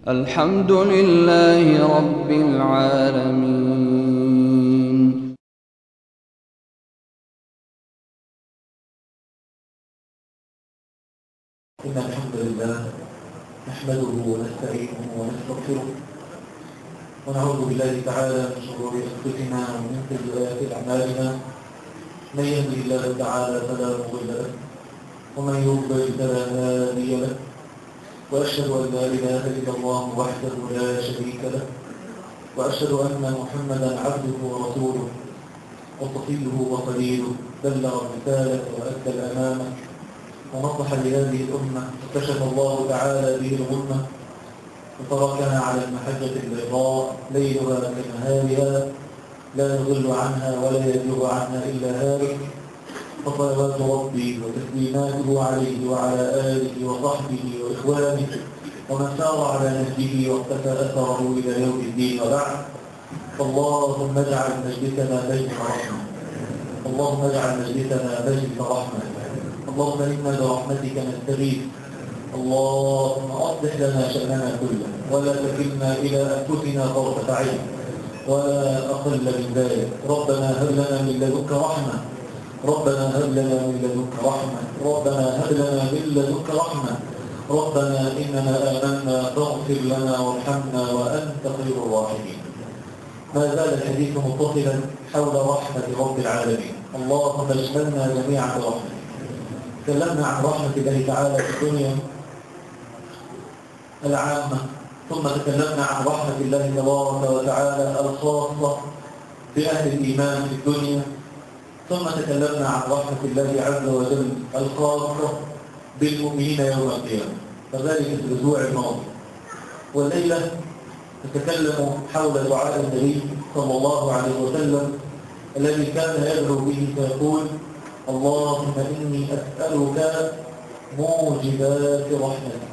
الحمد لله رب العالمين إن الحمد لله نحمده ونستعينه ونستغفره ونعوذ بالله تعالى من شرور أنفسنا ومن سيئات أعمالنا من يهده الله تعالى فلا مضل له ومن يضلل فلا هادي له وأشهد أن لا إله إلا الله وحده لا شريك له وأشهد أن محمدا عبده ورسوله وصفيه وخليله بلغ الرسالة وأدى الأمانة ونصح لهذه الأمة وكشف الله تعالى به الغمة وتركنا على المحجة البيضاء ليلها كنهارها لا يضل عنها ولا يزيغ عنها إلا هالك فصلوات ربي وتسليماته عليه وعلى آله وصحبه وإخوانه ومن سار على نهجه واقتفى أثره إلى يوم الدين وبعد اللهم اجعل مجلسنا مجلس رحمة اللهم اجعل مجلسنا مجلس رحمة اللهم إنا برحمتك نستغيث اللهم أصلح لنا شأننا كله ولا تكلنا إلى أنفسنا طرفة عين ولا أقل من ذلك ربنا هب لنا من لدنك رحمة ربنا هب لنا من لدنك رحمة ربنا هب لنا من لدنك رحمة ربنا إننا آمنا فاغفر لنا وارحمنا وأنت خير الراحمين ما زال الحديث متصلا حول رحمة رب العالمين اللهم اشملنا جميعا برحمتك تكلمنا عن رحمة الله تعالى في الدنيا العامة ثم تكلمنا عن رحمة الله تبارك وتعالى الخاصة بأهل الإيمان في الدنيا ثم تكلمنا عن رحمة الله عز وجل الخاصة بالمؤمنين يوم القيامة فذلك في الأسبوع الماضي والليلة نتكلم حول دعاء النبي صلى الله عليه وسلم الذي كان يدعو به فيقول اللهم إني أسألك موجبات رحمتك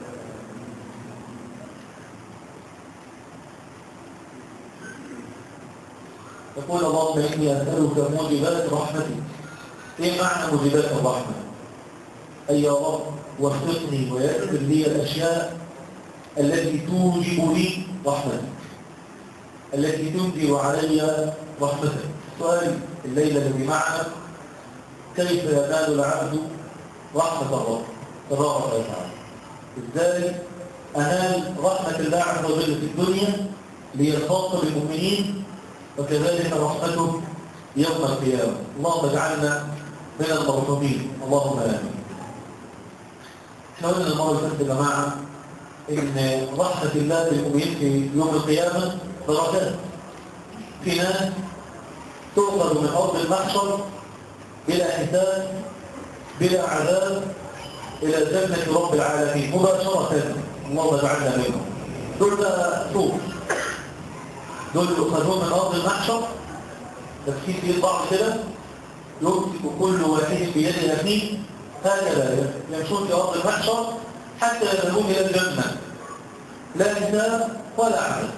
يقول اللهم إني أسألك موجبات رحمتك إيه معنى موجبات الرحمة؟ أي يا رب وفقني ويسر لي الأشياء التي توجب لي رحمتك التي تنزل علي رحمتك سؤال الليلة الذي معنا كيف ينال العبد رحمة الله تبارك وتعالى ازاي انال رحمة الله عز وجل في الدنيا ليخاط بالمؤمنين وكذلك رحمته يوم القيامة اللهم اجعلنا من المرحومين اللهم امين احنا قلنا المرة اللي فاتت يا جماعة ان رحمة الله بالمؤمنين في يوم القيامة درجات في ناس تؤخذ من ارض المحشر بلا حساب بلا عذاب إلى جنة رب العالمين مباشرة اللهم اجعلنا منهم دول بقى شوف دول يؤخذون من أرض المحشر بس في في بعض كده يمسك كل واحد بيده فيه هكذا يمشون في أرض المحشر حتى يذهبون إلى الجنة لا حساب ولا عذاب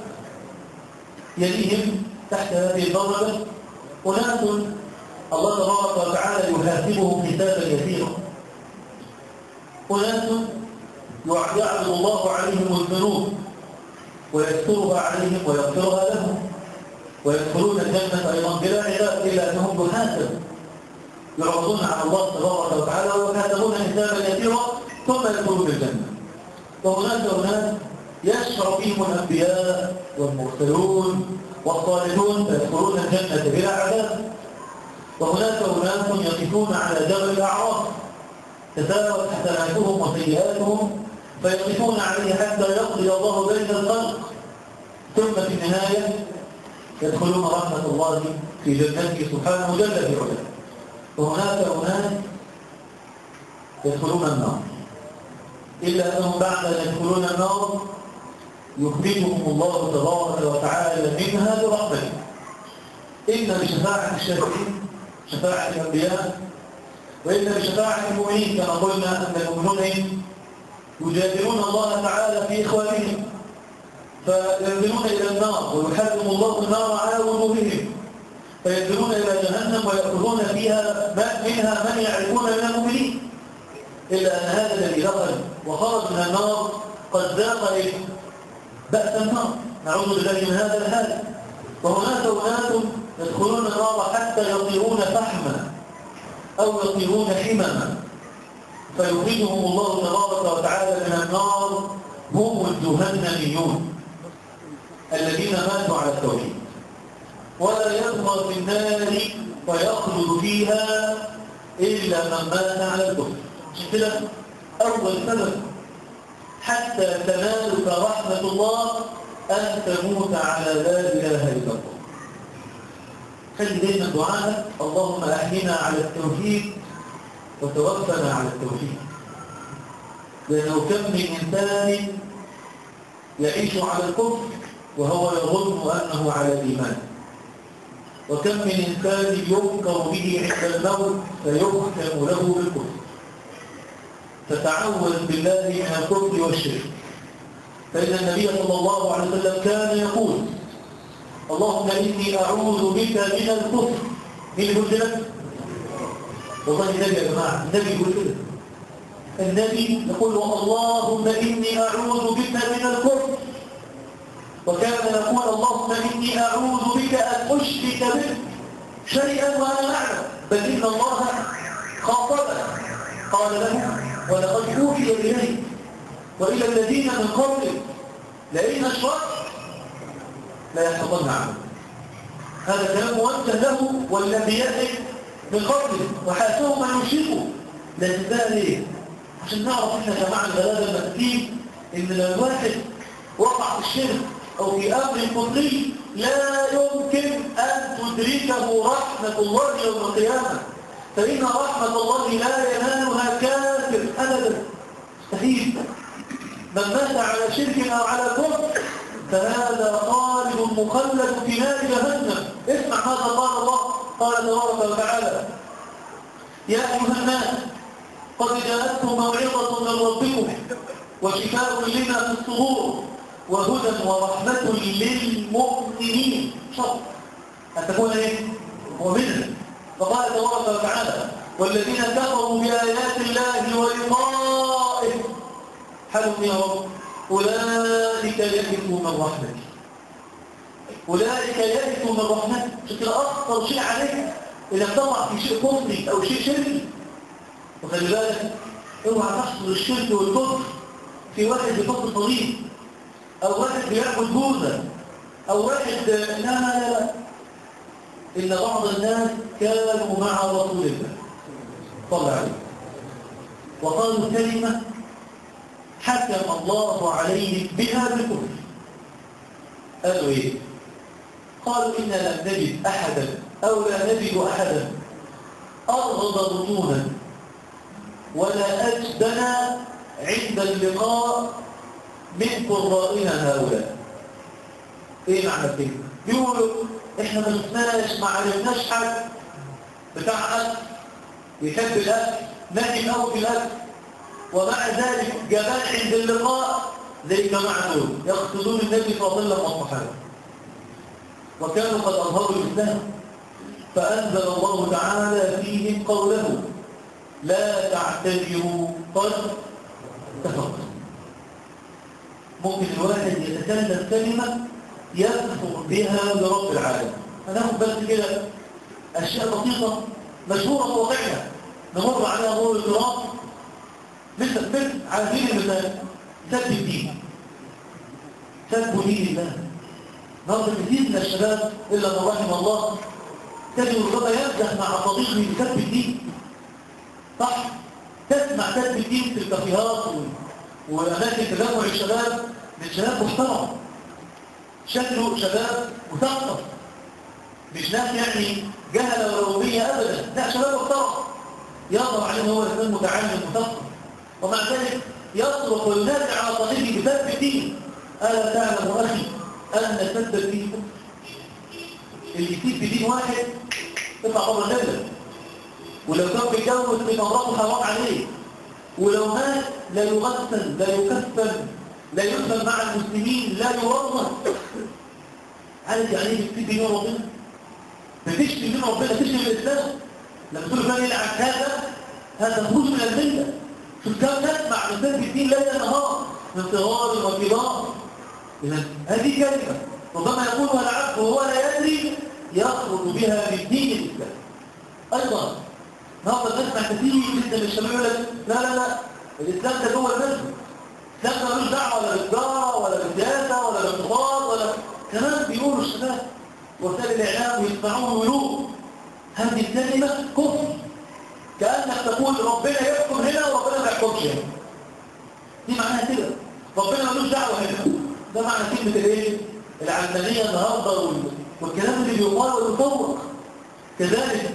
يليهم تحت هذه الدرجة أناس الله تبارك وتعالى يحاسبهم حسابا يسيرا أناس يعرض الله عليهم الذنوب ويسترها عليهم ويغفرها لهم ويدخلون الجنة أيضا بلا عذاب إلا أنهم يحاسبوا يعرضون على الله تبارك وتعالى ويحاسبون حسابا يسيرا ثم يدخلون الجنة وهناك أناس يشرع فيهم الأنبياء والمرسلون والصالحون فيدخلون الجنة بلا عذاب وهناك أناس يقفون على جبل الأعراف تساوت حسناتهم وسيئاتهم فيقفون عليه حتى يقضي الله بين الخلق ثم في النهاية يدخلون رحمة الله في جنته سبحانه جل في علاه وهناك أناس يدخلون النار إلا أنهم بعد أن يدخلون النار يخرجهم الله تبارك وتعالى منها برحمته إن بشفاعة الشافعين شفاعة الأنبياء وإن بشفاعة المؤمنين كما قلنا أن المؤمنون يجادلون الله تعالى في إخوانهم فينزلون إلى النار ويحرم الله النار على وجوههم فينزلون إلى جهنم ويأخذون فيها منها من يعرفون من المؤمنين إلا أن هذا الذي دخل وخرج من النار قد ذاق إيه؟ بأس النار نعوذ بالله من هذا الحال وهناك أناس يدخلون النار حتى يطيرون فحما أو يطيرون حمما فيخرجهم الله تبارك وتعالى من النار هم الجهنميون الذين ماتوا على التوحيد ولا يبقى في النار ويخلد فيها إلا من مات على الكفر عشان كده أول سبب حتى تنالك رحمة الله أن تموت على لا إله إلا الله خلي دايما دعاءك اللهم أحينا على التوحيد وتوفنا على التوحيد لأنه كم من إنسان يعيش على الكفر وهو يظن أنه على الإيمان وكم من إنسان يذكر به عند الموت فيختم له بالكفر فتعوذ بالله من الكفر والشرك فإن النبي صلى الله عليه وسلم كان يقول اللهم إني أعوذ بك من الكفر من يقول كده؟ والله النبي يا جماعة النبي يقول كده النبي يقول اللهم إني أعوذ بك من الكفر وكان يقول اللهم إني أعوذ بك أن أشرك بك شيئا وأنا أعلم بل إن الله خاطبه قال له ولقد أوحي إليك وإلى الذين من قبلك لئن أشركت لا يحفظن عنه هذا كلام موجه له والأنبياء من قبله وحاسبهم أن يشركوا لكن ده ليه؟ عشان نعرف احنا يا جماعه الغلابه المساكين ان لو الواحد وقع في الشرك او في امر كفري لا يمكن ان تدركه رحمه الله يوم القيامه فان رحمه الله لا ينالها كافر ابدا مستحيل من مات على شرك او على كفر فهذا خالد مخلد في نار جهنم اسمع ماذا قال الله قال تبارك وتعالى يا ايها الناس قد جاءتكم موعظة من ربكم وشفاء لما في الصدور وهدى ورحمة للمؤمنين شرط أن تكون إيه؟ مؤمنا فقال تبارك وتعالى والذين كفروا بآيات الله ولقائه حلوا يا رب أولئك يئسوا من رحمتي أولئك يئسوا من رحمتي شكل أخطر شيء عليك إذا تقع في شيء كفري أو شيء شركي وخلي بالك اوعى تحصل الشرك والكفر في واحد بيحط صليب او واحد بيعبد بوذا او واحد لا لا لا ان بعض الناس كانوا مع رسول الله صلى عليه وقالوا كلمه حكم الله عليهم بها بالكفر قالوا ايه قالوا إنا لم نجد أحدا أو لا نجد أحدا أرغض بطونا ولا أجدنا عند اللقاء من قرائنا هؤلاء ايه معنى كده بيقولوا احنا ما شفناش ما عرفناش حد بتاع اكل يحب الاكل ناجي قوي في الاكل ومع ذلك جبان عند اللقاء زي الجماعه دول يقصدون النبي صلى الله عليه وسلم والصحابه وكانوا قد اظهروا الاسلام فانزل الله تعالى فيهم قوله لا تعتذروا قد كفرتم ممكن الواحد يتكلم كلمة يكفر بها لرب العالمين هناخد بس كده أشياء بسيطة مشهورة في واقعنا نمر عليها مرور الكرام مثل مثل على سبيل المثال سب الدين سب دين الله نظر كثير من الشباب إلا من رحم الله تجد الربا يمزح مع صديقه بسب الدين صح تسمع سب الدين في الكافيهات وأماكن تجمع الشباب من شباب محترم شكله شباب مثقف مش ناس يعني جهلة ورومية أبدا لا شباب محترم يظهر عليه هو إنسان متعلم مثقف ومع ذلك يصرخ وينازع على صديقه بسب الدين ألا تعلم أخي أن سب الدين اللي يسيب بدين واحد يطلع بره النبلة ولو كان بيتجوز بمراته حرام عليه ولو مات لا يغسل لا يكفن لا يدخل مع المسلمين لا يوظف عارف يعني ايه بتكتب دين ربنا بتشتم دين ربنا تشتم الاسلام لما تقول فلان يلعب هذا هذا خروج من المله شوف كم نسمع من سب الدين ليل نهار من صغار وكبار إذا هذه كلمة ربما يقولها العبد وهو لا يدري يخرج بها من دين الإسلام أيضا نقدر نسمع كثير جدا من الشباب يقول لك لا لا لا الإسلام ده جوه المسجد الإسلام ده ملوش دعوة ولا بالتجارة ولا بالسياسة ولا بالاقتصاد ولا كمان بيقولوا الشباب وسائل الإعلام ويسمعون ويقولوا هذه الكلمة كفر كأنك تقول ربنا يحكم هنا وربنا ما يحكمش هنا دي معناها كده ربنا ملوش دعوة هنا ده معنى كلمة الايه؟ العلمانية النهاردة والكلام اللي بيقال ويطور كذلك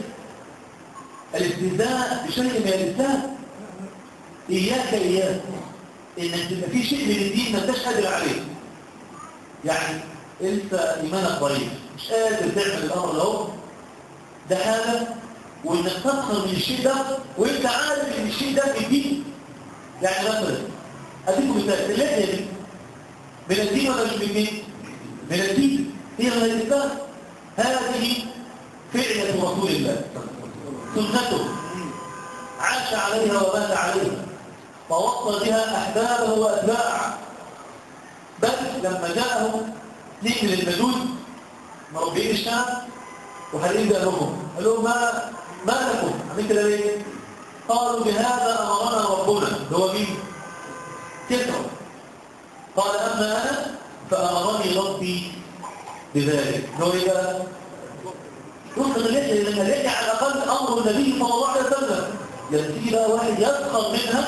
الاستهزاء بشيء من الإسلام إياك إياك إنك تبقى في شيء من الدين ما انتش قادر عليه يعني انت إيمانك ضعيف مش قادر تعمل الأمر ده ده حاجة وإنك تدخل من الشيء ده وإنت عارف إن الشيء ده في الدين يعني مثلا أديكم مثال اللحية دي من الدين ولا مش من الدين؟ من الدين هي من الإسلام هذه فعلة رسول الله سنته عاش عليها ومات عليها فوصل بها أحبابه وأتباعه بل لما جاءهم اثنين من المجوس مربين الشام وحالين بأنهم قال لهم ما, ما لكم عملت كده ليه؟ قالوا بهذا أمرنا ربنا هو مين؟ كثر قال أما أنا فأمرني ربي بذلك هو إيه بقى؟ رفض اللحية لأن اللحية على الأقل أمر النبي صلى الله عليه وسلم يأتي بقى واحد يسخر منها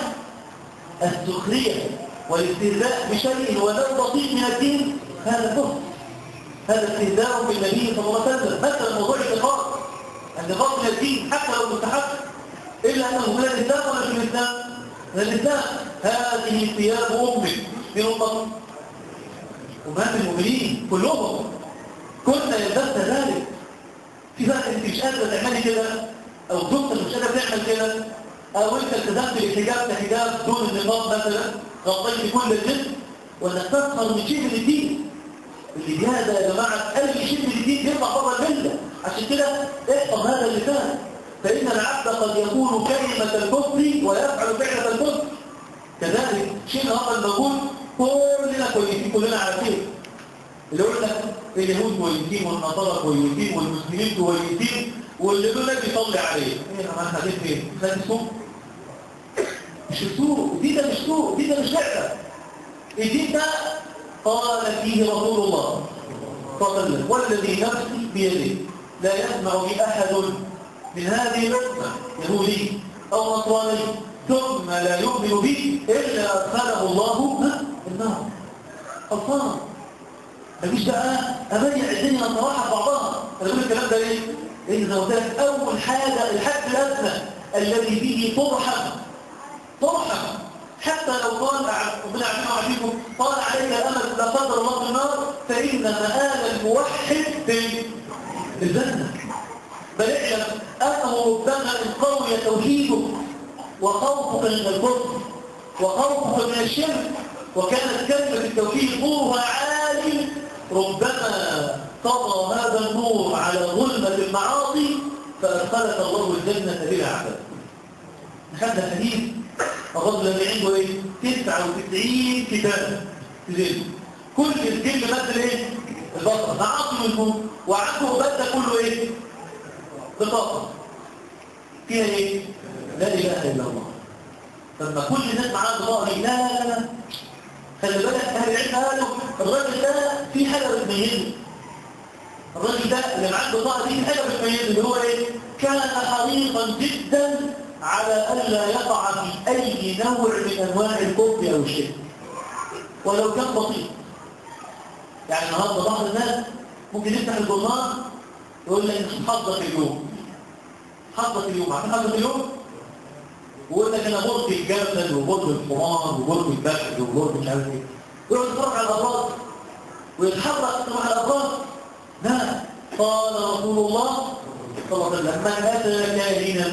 السخرية والاستهزاء بشيء ولو بسيط من الدين هذا كفر هذا استهزاء بالنبي صلى الله عليه وسلم مثلا موضوع النقاط النقاط من الدين حتى لو مستحب إلا أنه من الإسلام ولا من الإسلام؟ من الإسلام هذه ثياب أمك من أمك أمهات المؤمنين كلهم كنا يلبسنا ذلك في فرق انت مش قادره تعملي كده او زوجتك مش قادره تعمل كده او انت التزمت بالحجاب كحجاب دون النقاب مثلا غطيت كل الجسم وانك تسخر من شيء من الدين اللي هذا يا جماعه اي شيء من الدين يطلع بره المله عشان كده احفظ هذا اللسان فان العبد قد يقول كلمه الكفر ويفعل فعله الكفر كذلك شيء هذا الموجود كلنا كويسين كلنا عارفين اللي يقول لك اليهود كويسين والنصارى كويسين والمسلمين كويسين واللي دول بيصلي عليه ايه يا احنا خدين فين؟ خد السوق مش السوق دي ده مش سوق دي ده مش لعبه الدين ده قال فيه رسول الله صلى الله عليه وسلم والذي نفسي بيده لا يسمع بي احد من هذه الامه يهودي او نصراني ثم لا يؤمن به الا ادخله الله النار خلصان مفيش بقى أبيع الدنيا نتراحى بعضها أنا بقول الكلام ده ليه؟ لأن زي ما قلت لك أول حاجة الحد الأدنى الذي فيه ترحم ترحم حتى لو قال ربنا يعلمه وعليكم قال عليك الأمل لا قدر الله في النار فإن مآل الموحد بالجنة بل اعلم أنه ربما إن قوي توحيده وخوفك من الكفر وخوفك من الشرك وكانت كلمة التوحيد نورها عالي ربما طغى هذا النور على ظلمة المعاصي فأدخلك الله الجنة بلا عذاب هذا حديث الرجل اللي عنده ايه 99 كتاب تزيد كل الكلمة مثل ايه البطر معاصي منهم وعنده بدأ كله ايه بطاقة فيها ايه لا اله الا الله لما كل الناس معاه بطاقة لا لا لا لا خلي بالك اهل العلم قالوا الراجل ده في حاجه بتميزه الراجل ده اللي معاه البطاقه دي في حاجه بتميزه اللي هو ايه كان حريصا جدا على الا يقع في اي نوع من انواع الكفر او الشرك ولو كان بسيط يعني النهارده بعض الناس ممكن يفتح الجرنان يقول لك حظك اليوم حظك اليوم عارفين حظك اليوم ويقول لك انا برج الجمل وبرج الحمار وبرج البحر وبرج مش عارف ايه ويقعد يتفرج على الابراج ويتحرك مع الابراج لا قال رسول الله صلى الله عليه وسلم من اتى كاهنا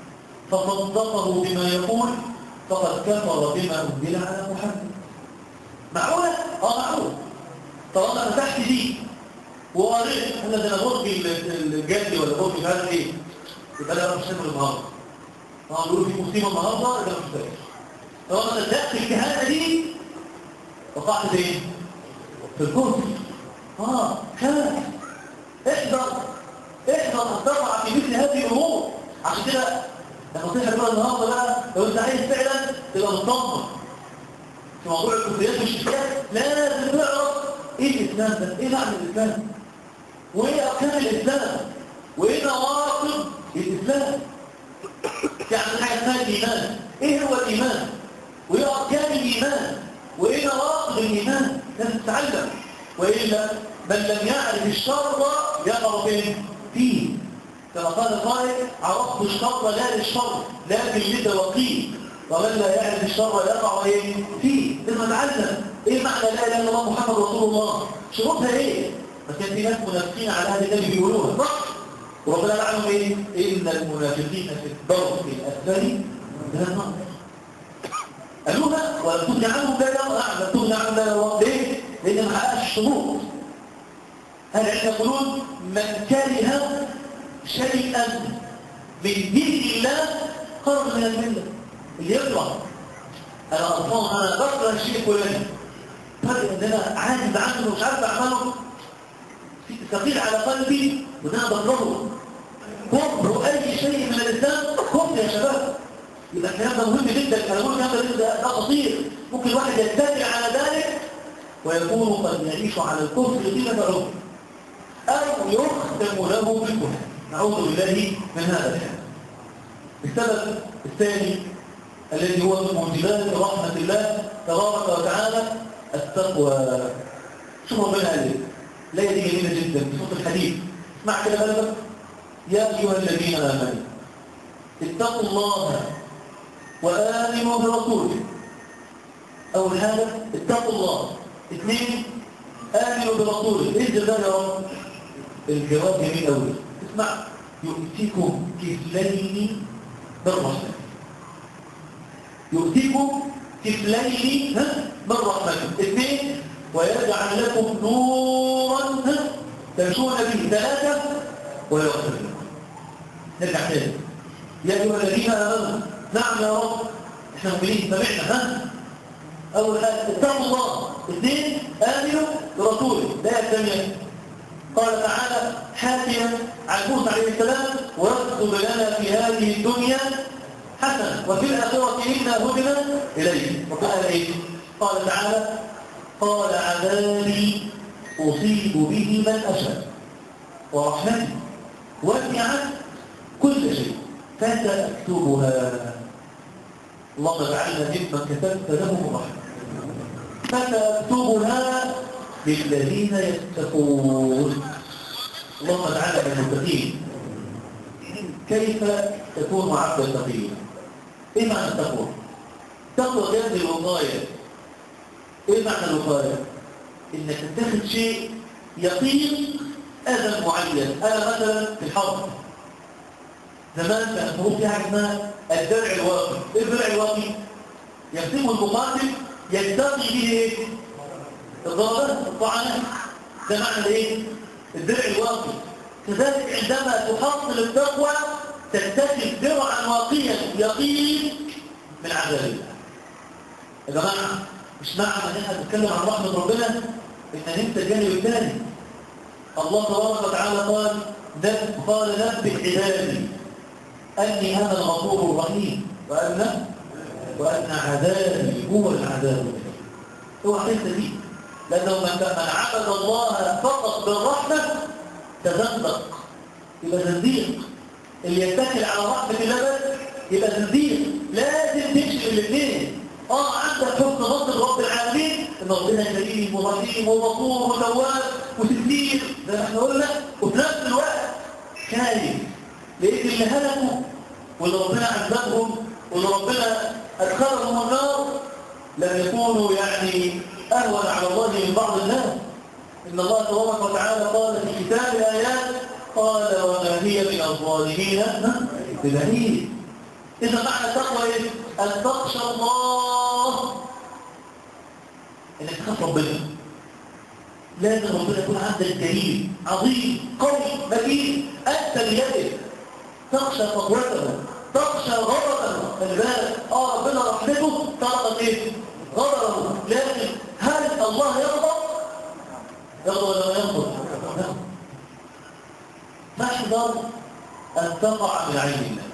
فصدقه بما يقول فقد كفر بما انزل على محمد معقوله؟ اه معقوله طالما فتحت دي وقريت انا ده انا برج الجدي ولا برج مش عارف ايه يبقى ده مش هنعمل النهارده طبعا بيقولوا في مصيبه النهارده ده مش فاكر طالما صدقت الكهانه دي وقعت فين؟ في الكرسي اه خاف احذر احذر ان تقع في مثل هذه الامور عشان كده النصيحه بقى النهارده بقى لو انت عايز فعلا تبقى مطمن في موضوع الكفريات والشركات لازم تعرف ايه الاسلام ده ايه معنى الاسلام وايه اركان الاسلام وايه نواقض الاسلام يعني حاجه اسمها الايمان ايه هو الايمان وايه اركان الايمان وايه نواقض الايمان لازم تتعلم والا من لم يعرف الشر يقع فين فيه كما قال القائل عرفت الشر لا للشر لكن لتوقيه ومن لا يعرف الشر يقع ايه فيه لازم نتعلم ايه معنى لا اله الا الله محمد رسول الله شروطها ايه بس كان في ناس منافقين على هذا النبي بيقولوها صح وربنا لعنهم ايه ان المنافقين في الدرك الاسفل من النار قالوها ولا تغني عنهم لا يرى نعم لا تغني عنهم لا يرى ليه؟ لان ما حققش الشروط هل احنا يقولون من كره شيئا من دين الله خرج من المله اللي يكره انا اصلا انا بكره الشيء الفلاني فرق ان انا عاجز عنه ومش عارف اعمله ثقيل على قلبي وده انا بكرهه كفر اي شيء من الاسلام كفر يا شباب يبقى الكلام ده مهم جدا انا بقول الكلام ده ده خطير ممكن الواحد يتبع على ذلك ويكون قد يعيش على الكفر طيله عمره او يختم له بالكفر نعوذ بالله من هذا الحال السبب الثاني الذي هو من موجبات رحمه الله تبارك وتعالى التقوى شوف ربنا قال ايه لا دي جميله جدا في صوت الحديث اسمع كده بلدك يا ايها الذين امنوا اتقوا الله وآمنوا برسوله أول حاجة اتقوا الله اثنين آمنوا برسوله ايه الجزاء يا رب الجواب جميل أوي اسمع يؤتيكم كفلين بالرحمة يؤتيكم كفلين ها بالرحمة اثنين ويجعل لكم نورا ها تمشون به ثلاثة ويغفر لكم نرجع تاني يا أيها الذين آمنوا نعم يا رب احنا مؤمنين سمعنا ها اول حاجه اتقوا الله اثنين امنوا برسوله ده الثانيه قال تعالى حاكيا عن موسى عليه السلام واكتب لنا في هذه الدنيا حسنه وفي الاخره انا هدنا اليه وقال ايه قال تعالى قال عذابي اصيب به من اشاء ورحمتي وسعت كل شيء فساكتبها اللهم اجعلنا ممن كتبت لهم الرحمه فساكتبها للذين يتقون اللهم اجعلنا من المتقين كيف تكون عبدا تقيا ايه معنى التقوى تقوى جنب الوقايه ايه معنى الوقايه انك تتخذ شيء يقين اذى معين انا مثلا في الحرب زمان كان المفروض في حاجه اسمها الدرع الواقي ايه الدرع الواقي يقسمه المقاتل يتقي به ايه الضربات الطعنات ده معنى ايه الدرع الواقي كذلك عندما تحصل التقوى تتخذ درعا واقيا يقين من عذاب الله يا جماعه مش معنى ان احنا بنتكلم عن رحمه ربنا ان ننسى الجانب الثاني الله تبارك وتعالى قال نب قال نبئ عبادي أني أنا الغفور الرحيم وأن وأن عذابي هو العذاب اوعى تنسى دي لأنه من من عبد الله فقط بالرحمة تزندق يبقى زنديق اللي يتكل على رحمة الله بس يبقى زنديق لازم تمشي الاثنين اه عندك حسن ظن رب العالمين ان ربنا كريم ورحيم وغفور وتواب وستير زي ما احنا قلنا وفي نفس الوقت خايف لان اللي هلكوا واللي ربنا عذبهم واللي ربنا ادخلهم النار لم يكونوا يعني اهون على الله من بعض الناس ان الله تبارك وتعالى قال في كتاب الايات قال وما هي من الظالمين ببعيد اذا معنى التقوى ايه ان تخشى الله انك تخاف ربنا لازم ربنا يكون عندك دليل عظيم قوي متين انت بيدك تخشى تقوته تخشى غضبه خلي بالك اه ربنا رحمته تعرض ايه غضبه لكن هل الله يغضب احذر أن تقع من عين الله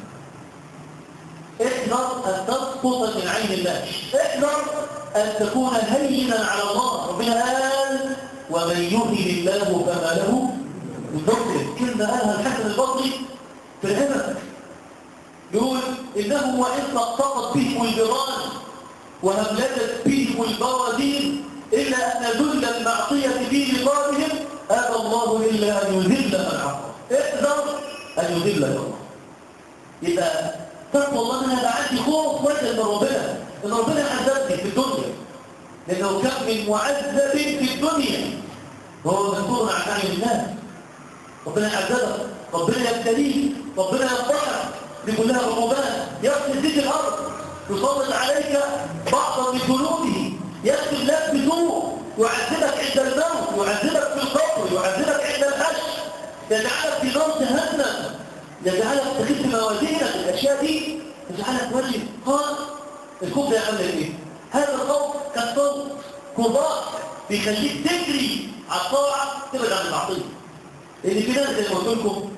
احذر أن تسقط من عين الله احذر أن تكون هينا على الله ربنا قال ومن يهن الله فما له من ذكر كلمة قالها الحسن البصري في الهمك يقول إنه وإن سقطت بهم الجيران وهملتت بهم البوادين إلا أن ذل المعصية في رقابهم أبى الله إلا أن يذل من عصى احذر أن يذل الله يبقى تقوى الله أنا بقى عندي خوف وجه من ربنا إن ربنا عذبني في الدنيا لأنه كم من معذب في الدنيا وهو مسؤول عن عين الناس ربنا يعذبك ربنا يبتليك ربنا يفضحك دي كلها عقوبات يغسل بك الارض يسلط عليك بعضا من جنوده يكتب لك بسوء يعذبك عند الموت يعذبك في القبر يعذبك عند الحشر يجعلك في نار جهنم يجعلك تخف موازينك الاشياء دي يجعلك وجه قال الكفر يعمل ايه؟ هذا الخوف كالصوت كبار بيخليك تجري على الطاعه تبعد عن المعصيه لان في ناس زي ما قلت لكم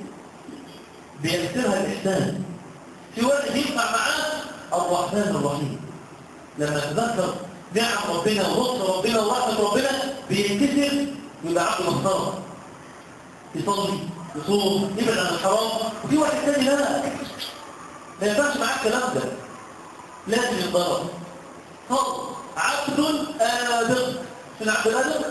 بيكسرها الإحسان في واحد ينفع معاه الرحمن الرحيم لما تذكر نعم ربنا ونصر ربنا ورحمة ربنا بينكسر يبقى عنده مخسرة يصلي يصوم يبعد عن الحرام وفي واحد تاني لا ما ينفعش معاه الكلام ده لازم يتضرب فضل عبد آدم من عبد الآدم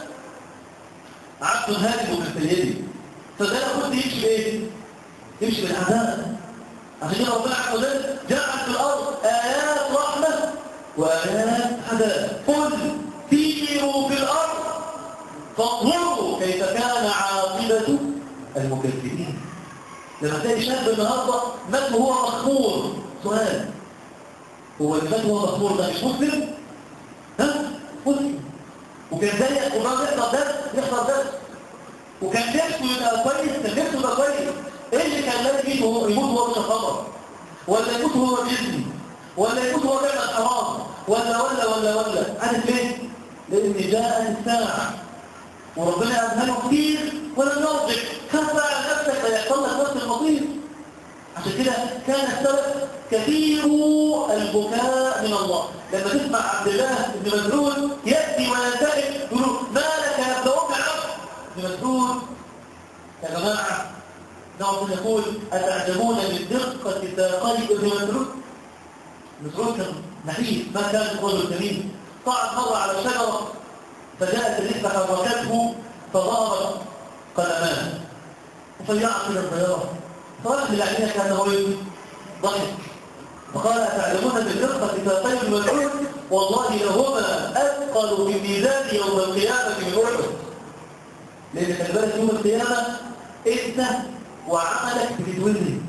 عبد هادم من سيدي فده لابد يمشي بايه؟ يمشي بالعذاب عشان كده ربنا عز وجل جعل في الارض ايات رحمه وايات عذاب قل سيروا في الارض فانظروا كيف كان عاقبه المكذبين لما تلاقي شاب النهارده مات وهو مخمور سؤال هو اللي مات وهو مخمور ده مش مسلم؟ ها؟ مسلم وكان زيك وما يحضر درس يحضر درس وكان نفسه يبقى كويس كان نفسه يبقى كويس ايه اللي كان لازم يموت وهو مش خبر ولا يموت وهو بيزني ولا يموت وهو بيعمل حرام ولا ولا ولا ولا عارف ليه؟ لان جاء الساعه وربنا امهله كتير ولم يرجع خاف على نفسك فيحصل لك نفس المصير عشان كده كان السبب كثير البكاء من الله لما تسمع عبد الله بن مسعود ياتي وينتهي يقول ما لك يا ابن ام عبد بن مسعود يا جماعه نقعد نقول أتعجبون من دقة ساقي ابن مسعود مسعود كان نحيف ما كان رجل كريم طعن مرة على شجرة فجاءت الريح فحركته فظهرت قلمان وفيعت إلى الطيارة فراح للعينة كأنه ضحك فقال أتعلمون من دقة ساقي ابن مسعود والله لهما أثقل في الميزان يوم القيامة من أحد لأن خلي بالك يوم القيامة أنت وعملك بتتوزن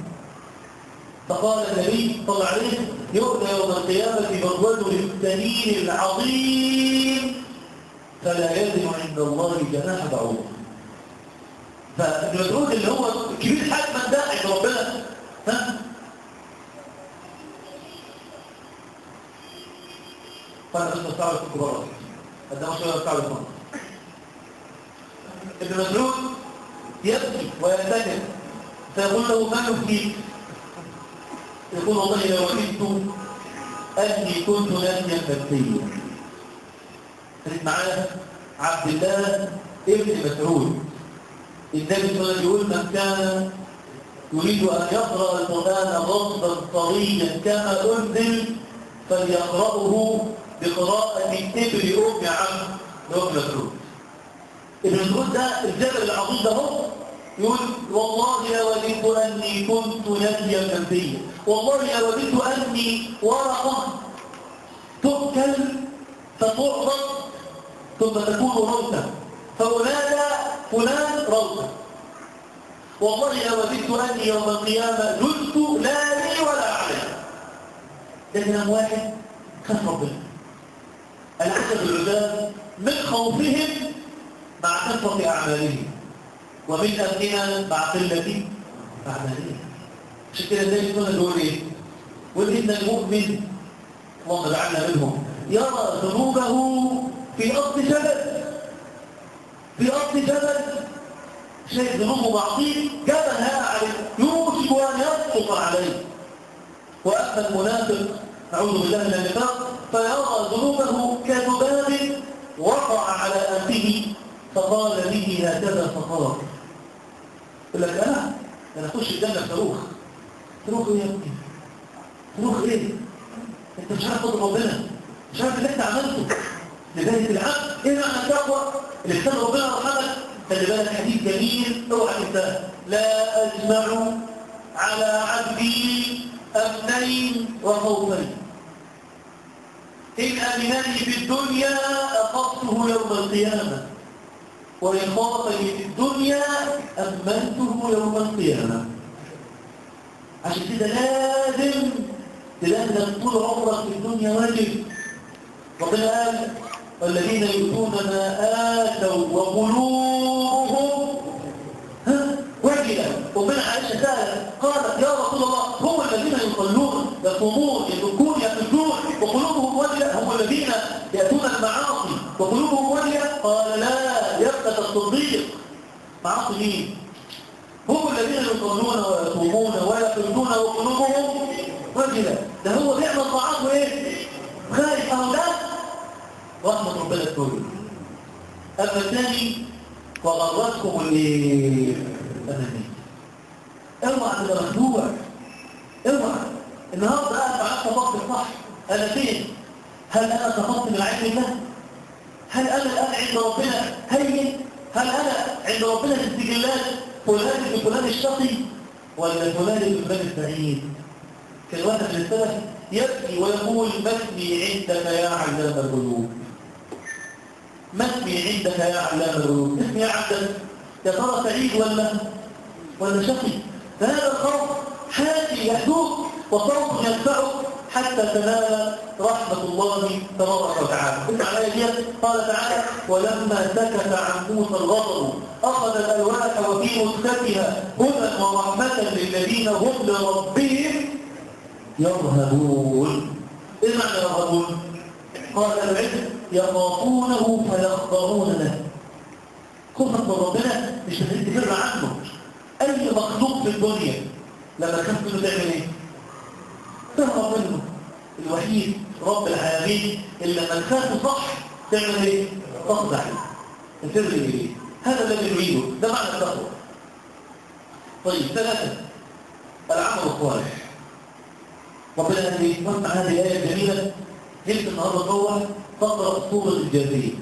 فقال النبي صلى الله عليه وسلم يؤتى يوم القيامة بالرجل الدليل العظيم فلا يلزم عند الله جناح بعوض فالمدعوث اللي هو كبير حجما ده عند ربنا ها فانا مش مستعرض في الكبار قدام شويه مستعرض في ابن مسعود يبكي وينتهي فيقول له ما يبكيك يقول والله لو وددت اني كنت ناسيا مبكيا خليك معايا عبد الله ابن مسعود النبي صلى الله عليه وسلم يقول من كان يريد ان يقرا القران غصبا طريا كما انزل فليقراه بقراءه ابن ام عم ابن مسعود ابن مسعود ده الجبل العظيم ده هو يقول والله لوددت أني كنت نبيا منبيا والله لوددت أني ورقة تؤكل فتعرض ثم تكون روثة فأنادى فلان روثة والله لوددت أني يوم القيامة جزت لا لي ولا علي ده كلام واحد خاف ربنا العجب العباد من خوفهم مع كثرة أعمالهم ومن أمنها مع قلة أعمالها عشان كده النبي كنا نقول إيه؟ قل إن المؤمن اللهم اجعلنا منهم يرى ذنوبه في أرض جبل في أرض جبل شيء ذنوبه معصيه جبل هذا عليه يوشك أن يسقط عليه وأما المنافق أعوذ بالله من النفاق فيرى ذنوبه كذباب وقع على أنفه فقال به هكذا فقال يقول لك أنا أنا أخش الجنة صاروخ صاروخ إيه يا ابني؟ صاروخ إيه؟ أنت مش عارف قدر ربنا مش عارف اللي أنت عملته لذلك العبد إيه معنى التقوى؟ اللي كتاب ربنا رحمك خلي بالك حديث جميل اوعى تنساه لا أجمع على عبدي أمنين وخوفين إن أمنني في الدنيا أخذته يوم القيامة وإن خافني في الدنيا أمنته يوم القيامة عشان كده لازم تلازم طول عمرك في الدنيا واجب ربنا قال والذين يؤتون ما آتوا وقلوبهم ها وجلة ربنا عائشة سألت قالت يا رسول الله هم الذين يصلون يصومون يبكون يحجون وقلوبهم وجلة هم الذين يأتون المعاصي وقلوبهم وجلة قال لا يبقى الصديق معاصي مين هم الذين يصلون ويصومون ويحجون وقلوبهم وجلة ده هو بيعمل طاعات وايه خارج أهو ده رحمة ربنا الكل أما الثاني وغرتكم الايه الأمانية اوعى تبقى مخدوع اوعى النهارده قاعد معاك طبقت الصح انا فين هل انا سقطت من عين الله هل انا الان عند ربنا هين هل انا عند ربنا في السجلات فلان ابن فلان الشقي ولا فلان ابن فلان السعيد كان واحد من السلف يبكي ويقول مثني عندك يا علام القلوب مثني عندك يا علام القلوب اسمي يا عبدك يا ترى سعيد ولا ولا شقي فهذا الخوف حاتي يحدوك وصوت يدفعك حتى تنال رحمة الله تبارك وتعالى اسمع الآية دي قال تعالى ولما سكت عن موسى الغضب أخذ الألواح وفي مسكتها هدى ورحمة للذين هم لربهم يرهبون إيه معنى يرهبون؟ قال العلم يخافونه فيخضعون له خوفك من ربنا مش هتفر عنه أي مخلوق في الدنيا لما تخاف منه تعمل إيه؟ تهرب منه الوحيد رب العالمين اللي لما تخاف صح تعمل إيه؟ تخضع تفر إليه هذا الذي نريده ده معنى التقوى طيب ثلاثة العمل الصالح ربنا هذه نسمع هذه الآية الجميلة جلت النهارده جوه تقرأ سورة الجاثية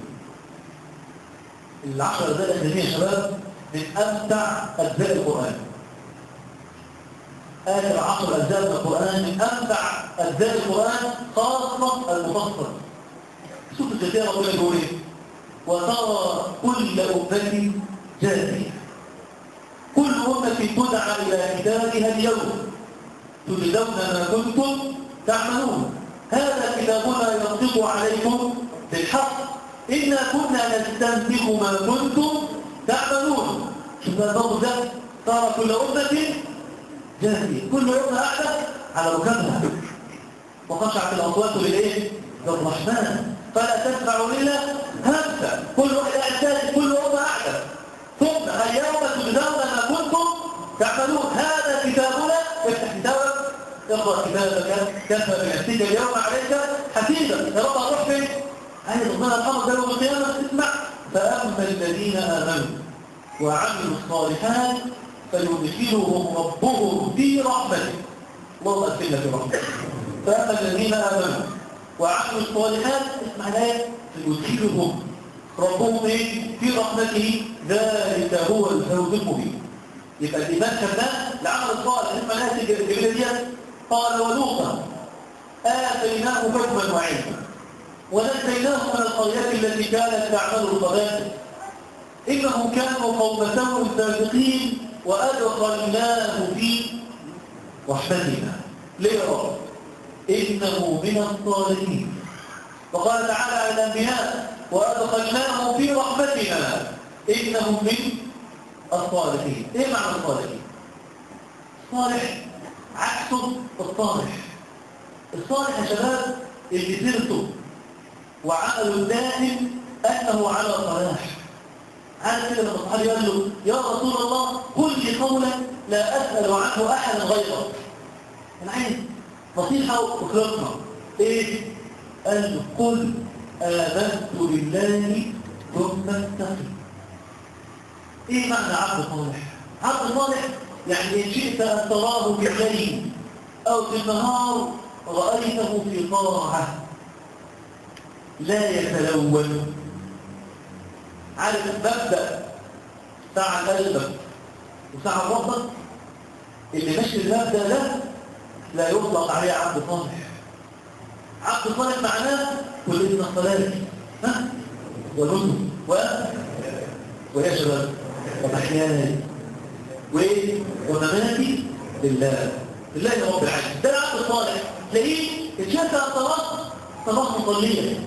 العشر أجزاء الأكاديمية يا شباب من أمتع أجزاء القرآن آخر عشر أجزاء من القرآن من أمتع أجزاء القرآن خاصة المفصل سورة الجاثية ربنا يقول إيه؟ وترى كل أمة جاثية كل أمة تدعى إلى كتابها اليوم تجزون ما كنتم تعملون هذا كتابنا ينطق عليكم بالحق إنا كنا نستنتج ما كنتم تعملون شوف الضوء ده صار كل أمة جاهزية كل أمة قاعدة على ركبها وخشعت الأصوات للإيه؟ للرحمن فلا تسمع إلا همسة كل واحد قاعد ثالث كل أمة قاعدة ثم اليوم تجزون ما كنتم تعملون هذا كتابنا افتح كتابك اقرأ كتابك كفى بنفسك اليوم عليك حسيبا يا رب اروح فين؟ عايز ربنا الامر يوم القيامه تسمع فاما الذين امنوا وعملوا الصالحات فيدخلهم ربهم في رحمته اللهم ادخلنا في رحمته فاما الذين امنوا وعملوا الصالحات اسمع الايه فيدخلهم ربهم ايه؟ في رحمته ذلك هو الفوز المبين يبقى الايمان كمان العمل الصالح اسمع الايه الجميله دي قال ولوطا آتيناه حكما وعلما ونجيناه من القرية التي كانت تعمل الخبائث إنهم كانوا قوم سوء فاسقين وأدخلناه في رحمتنا ليه يا رب؟ إنه من الصالحين وقال تعالى على الأنبياء وأدخلناه في رحمتنا إنه من الصالحين إيه معنى الصالحين؟ صالح عكسه الصالح الصالح يا شباب اللي سيرته وعمله الدائم أنه على صلاح عارف كده لما الصحابي قال له يا رسول الله قل لي قولا لا اسال عنه احدا غيرك انا عايز نصيحه وخلصنا ايه قال له قل امنت بالله ثم استقم ايه معنى عبد صالح عبد صالح يعني ان شئت ان تراه بالليل او في النهار رايته في طاعه لا يتلون عارف مبدا ساعة قلبك وساعة ربك اللي ماشي المبدا ده لا يطلق عليه عبد صالح عبد صالح معناه كل إذن الصلاة ها ونسك و ويا شباب ومحياي وايه ومماتي لله لله رب العالمين ده العبد الصالح تلاقيه اتشافى صلاه صلاه مصليه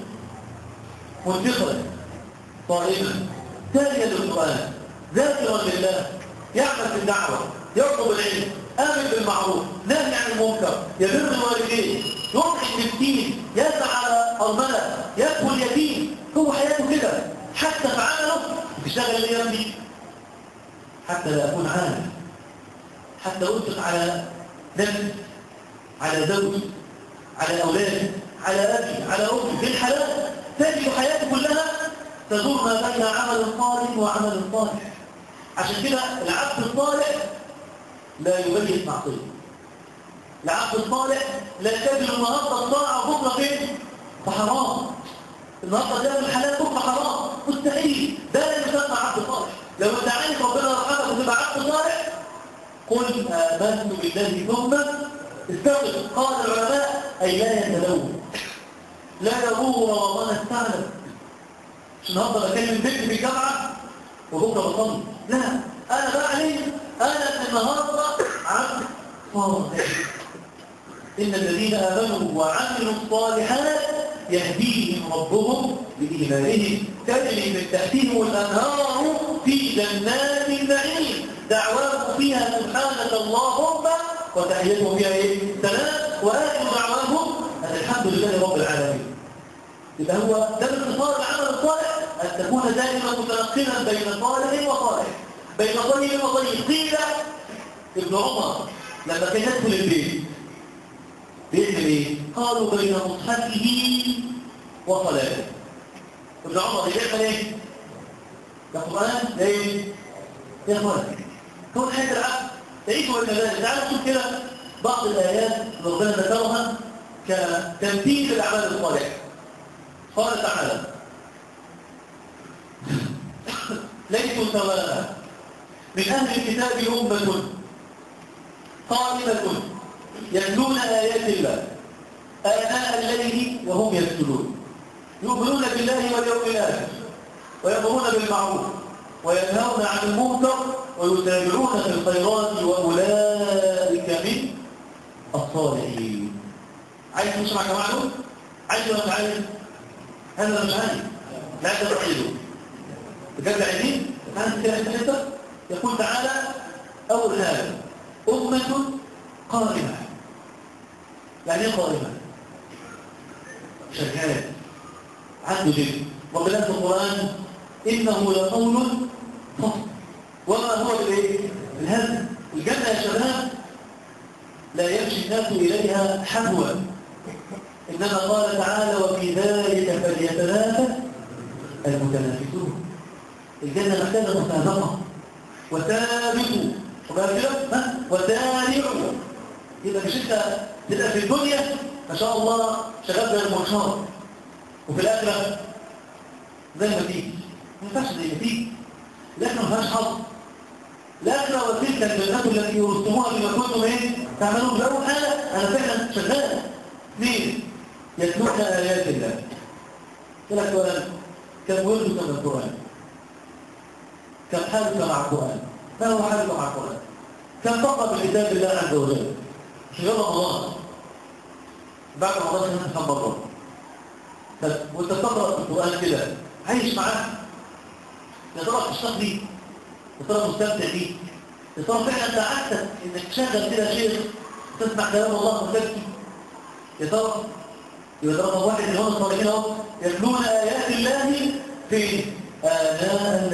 منتقلا صائما تاليا للقران ذاكرا لله يعمل في الدعوه يطلب العلم امن بالمعروف نهي عن المنكر يبر الوالدين يطعم المسكين يسعى على ارمله يكفل اليتيم هو حياته كده حتى في عمله بيشتغل الايام دي حتى لا اكون عالم حتى انفق على نفسي على زوجي على اولادي على ابي على امي بالحلال تجد حياتي كلها تدور ما بين عمل صالح وعمل صالح عشان كده العبد الصالح لا يبين معصيه العبد الصالح لا تجد النهارده الطاعه وبكره فين؟ فحرام النهارده ده من الحلال بكره حرام مستحيل ده لا يسمى عبد صالح لو انت عايز ربنا يرحمك وتبقى عبد صالح قل امنت بالله ثم استغفر قال العلماء اي لا يتلون لا يغور رمضان استعلم مش النهارده بكلم بنت في الجامعه وبكره بصلي لا انا بقى علي انا من النهارده عبد صالح ان الذين امنوا وعملوا الصالحات يهديهم ربهم بإيمانهم تجري من تحتهم الأنهار في جنات النعيم دعواهم فيها سبحانك اللهم وتحيتهم فيها ايه؟ سلام وآخر دعواهم أن الحمد لله رب العالمين يبقى هو ده باختصار العمل الصالح أن تكون دائما متنقلا بين صالح وصالح بين طيب وطيب قيل ابن عمر لما كان يدخل البيت بيعمل ايه؟ قالوا بين مصحفه وصلاته ابن عمر بيعمل ايه؟ ده قرآن ده ايه؟ يا اخوان كون حياة العبد تعيش ولا لا تعالوا نشوف كده بعض الآيات اللي ربنا ذكرها كتمثيل الأعمال الصالحة قال تعالى ليسوا سواء من أهل الكتاب أمة قائمة يتلون آيات الله آناء الليل وهم يسجدون يؤمنون بالله واليوم الآخر ويأمرون بالمعروف وينهون عن المنكر ويتابعون في الخيرات وأولئك من الصالحين عايز تسمع كمان عنه؟ عايز ولا مش عايز؟ هذا مش عايز لا تبعيده بجد عايزين؟ هذا كده انت يقول تعالى أول حاجة أمة قائمة يعني ايه قائمة؟ شغال عنده جن وبلاد القرآن إنه لقول فصل وما هو بالايه؟ بالهزم الجنة يا شباب لا يمشي الناس إليها حبوا إنما قال تعالى وفي ذلك فليتنافس المتنافسون الجنة محتاجة مسابقة وسابقوا وقال كده ها وسارعوا يبقى مش انت تبقى في الدنيا ما شاء الله شغال زي المنشار وفي الاخره زي ما تيجي ما ينفعش زي ما تيجي الاخره ما فيهاش حظ الاخره وتلك الجنات التي يرسموها بما كنتم ايه تعملون باول حاجه انا فعلا شغال اثنين يتلون ايات الله ثلاث سؤال كم ولدك من القران كم حالك مع القران ما هو حالك مع القران كم تقرا بكتاب الله عز وجل شغال رمضان بعد رمضان كمان كم مره بس وانت بتقرا في القران كده عايش معاه يا ترى بتشتاق ليه يا ترى مستمتع بيه يا ترى فعلا انت عادتك انك تشغل كده شيء تسمع كلام الله وتبكي يا ترى يبقى ده رقم واحد اللي هم الصالحين اهو يتلون ايات الله في اناء الليل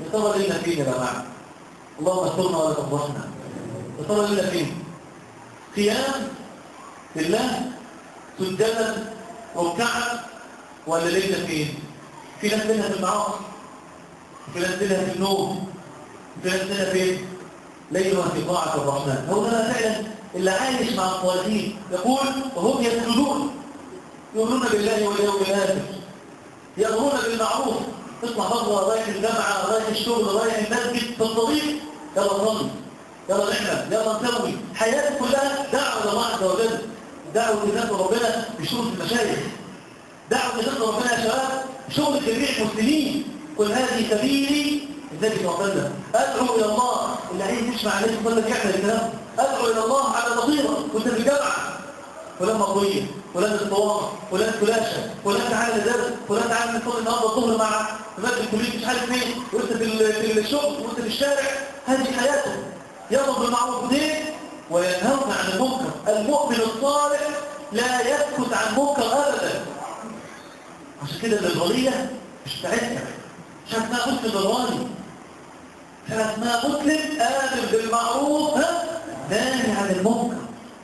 يا ترى لينا فين يا جماعه اللهم استرنا ولا تفضحنا يا ترى لينا فين قيام لله سجدا ركعا ولا لينا فين في ناس لنا في المعاصي في ناس لنا في النوم في ناس لنا فين ليلها في طاعه الرحمن هو ده فعلا اللي عايش مع الصالحين يقول وهم يسجدون يؤمنون بالله واليوم الاخر يأمرون بالمعروف تطلع بره رايح الجامعة رايح الشغل رايح المسجد في الطريق يلا نصلي يلا نعمل يلا نسوي حياتك كلها دعوة الله عز وجل دعوة لذات ربنا بشغل المشايخ دعوة لذات ربنا يا شباب شغل جميع المسلمين قل هذه سبيلي النبي صلى الله عليه وسلم ادعو الى الله اللي عايز يسمع عليه يقول لك اعمل الكلام ادعو الى الله على بصيره كنت في الجامعه فلان مطويه فلان اسطوانه فلان فلاشه فلان تعالى درس فلان تعالى نصلي النهارده الظهر مع مادة الكليه مش عارف مين وانت في في الشغل وانت في الشارع هذه حياته يامر بالمعروف دين وينهون عن المنكر المؤمن الصالح لا يسكت عن منكر ابدا عشان كده الليبراليه مش بتاعتنا مش اسمها مسلم ليبرالي مش اسمها مسلم امر بالمعروف ها ناهي عن المنكر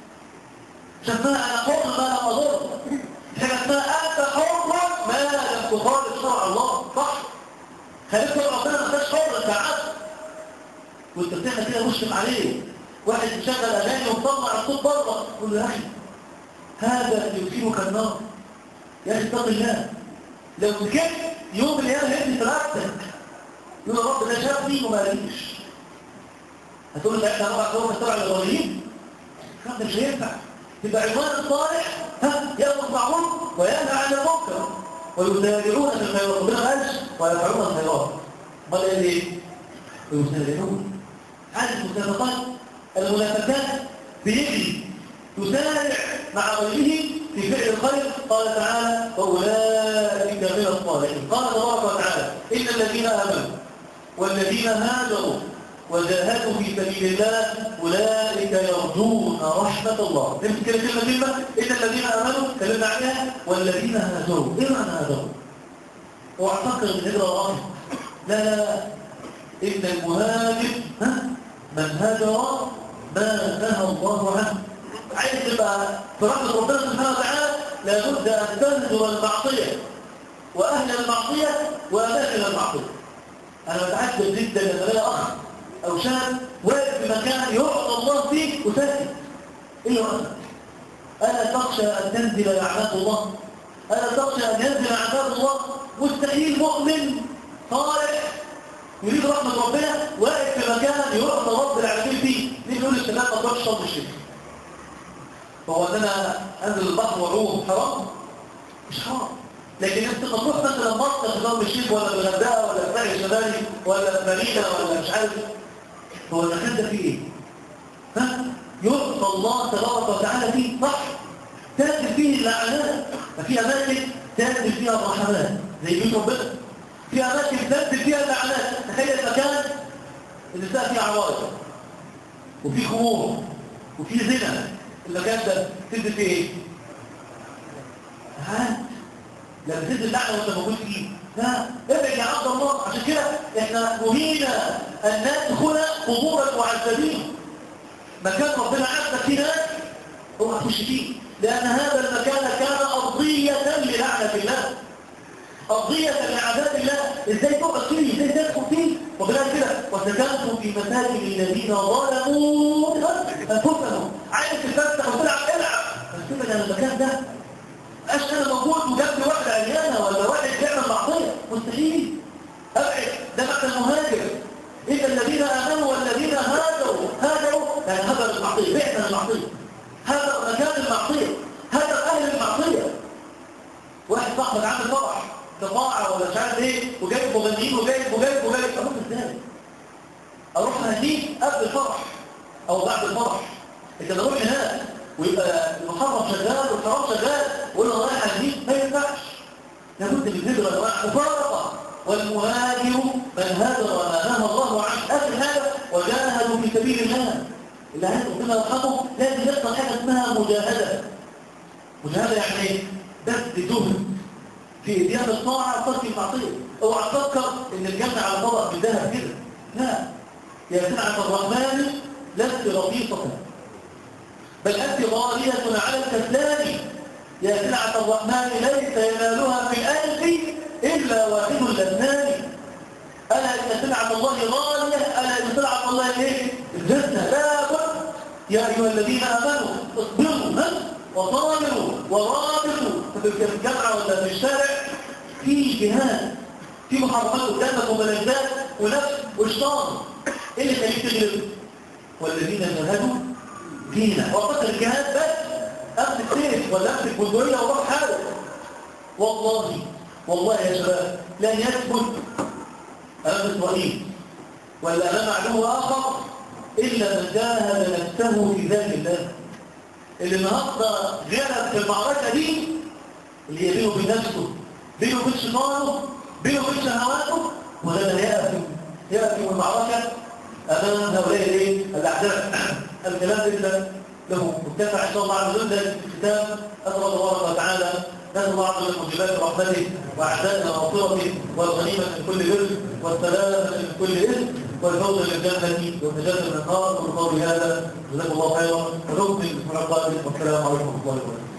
شفاء أنا حر ما لم أضر شفاء أنت حر ما لم تخالف شرع الله صح خليك ربنا ما انتش حر انت عبد وانت بتعمل كده مسلم عليه واحد مشغل اغاني ومطلع الصوت بره قول له يا اخي هذا يثيرك النار يا اخي اتق الله لو سكت يوم القيامه هيدي ثلاثتك يقول يا رب ده شافني وما قاليش هتقول له ساعتها ربع كوم السبع الاولين ده مش هينفع يبقى عنوان الصالح ها يأمر بالمعروف وينهى عن المنكر ويسارعون في الخيرات ربنا ما قالش ويفعلون الخيرات امال قال ايه؟ ويسارعون عن المسابقات المنافسات بيجري يسارع مع غيره في فعل الخير قال تعالى واولئك من الصالحين قال تبارك وتعالى ان الذين امنوا والذين هاجروا وجاهدوا في سبيل الله أولئك يرجون رحمة الله نمسك كده كلمة كلمة إن الذين آمنوا كلمنا عليها والذين هاجروا إيه معنى هاجروا؟ واعتقد من هجرة راحل لا لا لا إن المهاجر ها من هاجر ما نهى الله عنه عايز تبقى في رحمة ربنا سبحانه وتعالى لابد أن تنزل المعصية وأهل المعصية وأماكن المعصية أنا بتعجب جدا لما الاقي أخ أو شاب واقف في مكان يعطى الله فيه وساكت إيه وقتك؟ ألا تخشى أن تنزل لعنات الله؟ ألا تخشى أن ينزل عذاب الله؟ مستحيل مؤمن صالح يريد رحمة ربنا واقف في مكان يعطى رب العالمين فيه ليه يقول الشباب ما تروحش صلي الشرك هو ان انا انزل البحر واعوم حرام مش حرام لكن انت تروح مثلا مصر في ضرب الشيخ ولا في الغردقه ولا في الساحل الشمالي ولا في مارينا ولا مش عارف هو المكان ده فيه ايه؟ ها؟ يعطى الله تبارك وتعالى فيه صح تنزل فيه اللعنات ففي اماكن تنزل فيها الرحمات زي بيت ربنا في اماكن تنزل فيها اللعنات تخيل مكان النساء فيه عوارض وفي خمور وفي زنا المكان ده تنزل فيه ايه؟ ها؟ لما تنزل لعنه وانت موجود فيه لا ابعد يا عبد الله عشان كده احنا نهينا ان ندخل قبور المعذبين مكان ربنا عزك فيه ناس هو تخش فيه لان هذا المكان كان ارضيه للعنه الله ارضيه لعذاب الله ازاي تقعد فيه ازاي تدخل فيه وبالله كده وسكنتم في مساجد الذين ظلموا انفسهم عايز تفتح وتلعب العب بس كده المكان ده مبقاش انا موجود وجنبي واحد عيانه ولا واحد بيعمل معصيه مستحيل ابعد ده معنى المهاجر ان الذين امنوا والذين هاجروا هاجروا يعني هاجر المعصيه بعنا المعصيه هذا مكان المعصيه هذا اهل المعصيه واحد صاحبك عامل فرح قطاعه ولا مش عارف ايه وجايب مغنيين وجايب وجايب وجايب اروح ازاي؟ اروح هديه قبل الفرح او بعد الفرح لكن اروح هناك ويبقى المحرم شغال والحرام شغال ويقول له رايح هديه ما ينفعش لابد من هجره انواع مفارقه والمهاجر من هاجر ما نهى الله عنه اخر هذا وجاهدوا في سبيل الله اللي عايز ربنا يرحمه لازم يحصل حاجه اسمها مجاهده مجاهده يعني ايه؟ بذل جهد في اتيان الطاعه وترك المعصيه اوعى تفكر ان الجنة على طبق بالذهب كده لا يا سنعة الرحمن لست رخيصة بل أنت غالية على الكسلان يا سنعة الرحمن ليس ينالها في الألف إلا واحد الأبنان ألا إن سنعة الله غالية ألا إن سنعة الله إيه؟ الجنة لا بد يا أيها الذين آمنوا اصبروا ها؟ وصابروا ورابطوا في الجامعة ولا في الشارع في جهاد في محرمات قدامك وملذات ونفس وشيطان ايه اللي خليك تغلب والذين جاهدوا فينا وقت الجهاد بس امسك سيف ولا امسك بندقيه وروح حارب والله والله يا شباب لن يثبت امام اسرائيل ولا امام عدو اخر الا من جاهد نفسه في ذات الله اللي النهارده غلب في المعركه دي اللي هي بينه وبين نفسه بينه وبين شيطانه بينه وبين شهواته وهذا يأتي يأتي المعركة أمام هؤلاء الايه الأعداء الكلام لله له متفع إن شاء الله عز وجل في الكتاب أسأل الله تبارك وتعالى نسأل الله عز وجل موجبات رحمته وأعدائنا مغفرته والغنيمة من كل بر والسلامة من كل إثم والفوز للجنة والنجاة من النار وقول هذا جزاكم الله خيرا ونكمل من القادم والسلام عليكم ورحمة الله وبركاته